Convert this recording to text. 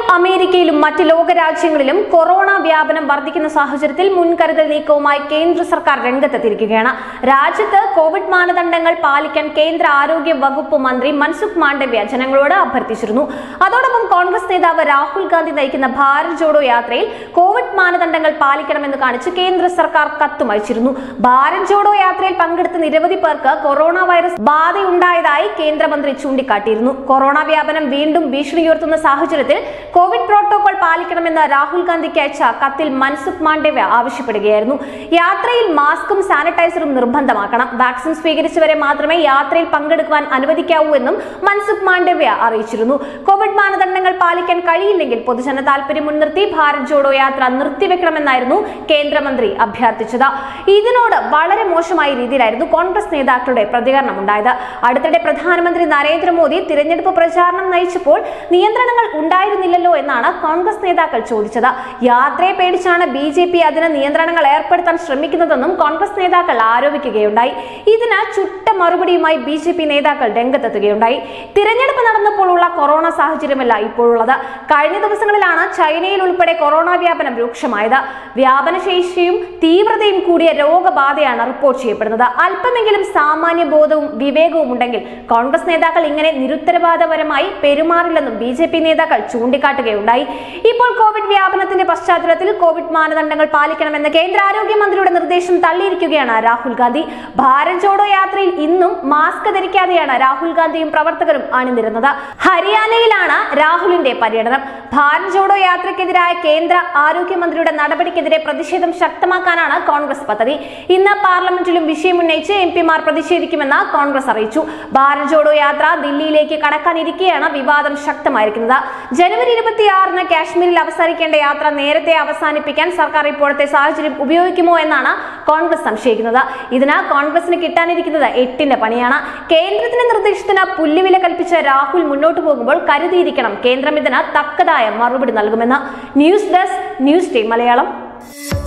അമേരിക്കയിലും മറ്റ് ലോകരാജ്യങ്ങളിലും കൊറോണ വ്യാപനം വർദ്ധിക്കുന്ന സാഹചര്യത്തിൽ മുൻകരുതൽ നീക്കവുമായി കേന്ദ്ര സർക്കാർ രംഗത്തെത്തിയിരിക്കുകയാണ് രാജ്യത്ത് കോവിഡ് മാനദണ്ഡങ്ങൾ പാലിക്കാൻ കേന്ദ്ര ആരോഗ്യ വകുപ്പ് മന്ത്രി മൻസുഖ് മാണ്ഡവ്യ ജനങ്ങളോട് അഭ്യർത്ഥിച്ചിരുന്നു അതോടൊപ്പം കോൺഗ്രസ് നേതാവ് രാഹുൽ ഗാന്ധി നയിക്കുന്ന ഭാരത് ജോഡോ യാത്രയിൽ കോവിഡ് മാനദണ്ഡങ്ങൾ പാലിക്കണമെന്ന് കാണിച്ച് കേന്ദ്ര സർക്കാർ കത്തും അയച്ചിരുന്നു ഭാരത് ജോഡോ യാത്രയിൽ പങ്കെടുത്ത നിരവധി പേർക്ക് കൊറോണ വൈറസ് ബാധയുണ്ടായതായി കേന്ദ്രമന്ത്രി ചൂണ്ടിക്കാട്ടിയിരുന്നു കൊറോണ വ്യാപനം വീണ്ടും ഭീഷണിയുയർത്തുന്ന സാഹചര്യത്തിൽ കോവിഡ് പ്രോട്ടോകോൾ പാലിക്കണമെന്ന് രാഹുൽ ഗാന്ധിക്ക് അയച്ച കത്തിൽ മൻസുഖ് മാണ്ഡവ്യ ആവശ്യപ്പെടുകയായിരുന്നു യാത്രയിൽ മാസ്കും സാനിറ്റൈസറും നിർബന്ധമാക്കണം വാക്സിൻ സ്വീകരിച്ചവരെ മാത്രമേ യാത്രയിൽ പങ്കെടുക്കുവാൻ അനുവദിക്കാവൂ എന്നും മൻസുഖ് മാണ്ഡവ്യ അറിയിച്ചിരുന്നു കോവിഡ് മാനദണ്ഡങ്ങൾ പാലിക്കാൻ കഴിയില്ലെങ്കിൽ പൊതുജന താൽപര്യം മുൻനിർത്തി ഭാരത് ജോഡോ യാത്ര നിർത്തിവെക്കണമെന്നായിരുന്നു കേന്ദ്രമന്ത്രി അഭ്യർത്ഥിച്ചത് ഇതിനോട് വളരെ മോശമായ രീതിയിലായിരുന്നു കോൺഗ്രസ് നേതാക്കളുടെ പ്രതികരണം ഉണ്ടായത് അടുത്തിടെ പ്രധാനമന്ത്രി നരേന്ദ്രമോദി തിരഞ്ഞെടുപ്പ് പ്രചാരണം നയിച്ചപ്പോൾ നിയന്ത്രണങ്ങൾ ഉണ്ടായിരുന്നില്ലല്ലോ എന്നാണ് കോൺഗ്രസ് നേതാക്കൾ ചോദിച്ചത് യാത്രയെ പേടിച്ചാണ് ബി ജെ പി അതിന് നിയന്ത്രണങ്ങൾ ഏർപ്പെടുത്താൻ ശ്രമിക്കുന്നതെന്നും കോൺഗ്രസ് നേതാക്കൾ ആരോപിക്കുകയുണ്ടായി ഇതിന് ചുട്ട മറുപടിയുമായി ബി ജെ പി നേതാക്കൾ രംഗത്തെത്തുകയുണ്ടായി തിരഞ്ഞെടുപ്പ് നടന്നപ്പോൾ ഉള്ള കൊറോണ സാഹചര്യമല്ല ഇപ്പോഴുള്ളത് കഴിഞ്ഞ ദിവസങ്ങളിലാണ് ചൈനയിൽ ഉൾപ്പെടെ കൊറോണ വ്യാപനം രൂക്ഷമായത് വ്യാപനശേഷിയും തീവ്രതയും കൂടിയ രോഗബാധയാണ് റിപ്പോർട്ട് ചെയ്യപ്പെടുന്നത് അല്പമെങ്കിലും സാമാന്യ ബോധവും വിവേകവും ഉണ്ടെങ്കിൽ കോൺഗ്രസ് നേതാക്കൾ ഇങ്ങനെ നിരുത്തരവാദപരമായി പെരുമാറില്ലെന്നും ബി ജെ പി നേതാക്കൾ ചൂണ്ടിക്കാട്ടുകയുണ്ടായി ഇപ്പോൾ കോവിഡ് വ്യാപനത്തിന്റെ പശ്ചാത്തലത്തിൽ കോവിഡ് മാനദണ്ഡങ്ങൾ പാലിക്കണമെന്ന കേന്ദ്ര ആരോഗ്യമന്ത്രിയുടെ നിർദ്ദേശം തള്ളിയിരിക്കുകയാണ് രാഹുൽ ഗാന്ധി ഭാരത് ജോഡോ യാത്രയിൽ ഇന്നും മാസ്ക് ധരിക്കാതെയാണ് രാഹുൽ ഗാന്ധിയും പ്രവർത്തകരും അണിനിരുന്നത് ഹരിയാനയിലാണ് രാഹുലിന്റെ പര്യടനം ഭാരത് ജോഡോ യാത്രയ്ക്കെതിരായ കേന്ദ്ര ആരോഗ്യമന്ത്രിയുടെ നടപടിക്കെതിരെ പ്രതിഷേധം ശക്തമാക്കാനാണ് കോൺഗ്രസ് പദ്ധതി ഇന്ന് പാർലമെന്റിലും വിഷയം ഉന്നയിച്ച് എം പിമാർ പ്രതിഷേധിക്കുമെന്ന് കോൺഗ്രസ് അറിയിച്ചു ഭാരത് ജോഡോ യാത്ര ദില്ലിയിലേക്ക് കടക്കാനിരിക്കെയാണ് വിവാദം ശക്തമായിരിക്കുന്നത് ജനുവരി ഇരുപത്തിയാറിന് കാശ്മീരിൽ അവസാനിക്കേണ്ട യാത്ര നേരത്തെ അവസാനിപ്പിക്കാൻ സർക്കാർ ഇപ്പോഴത്തെ സാഹചര്യം ഉപയോഗിക്കുമോ എന്നാണ് കോൺഗ്രസ് സംശയിക്കുന്നത് ഇതിന് കോൺഗ്രസിന് കിട്ടാനിരിക്കുന്നത് എട്ടിന്റെ പണിയാണ് കേന്ദ്രത്തിന്റെ നിർദ്ദേശത്തിന് പുല്ലുവില കൽപ്പിച്ച രാഹുൽ മുന്നോട്ട് പോകുമ്പോൾ കരുതിയിരിക്കണം കേന്ദ്രം ഇതിന് തക്കതായ മറുപടി നൽകുമെന്ന് news desk news team Malayalam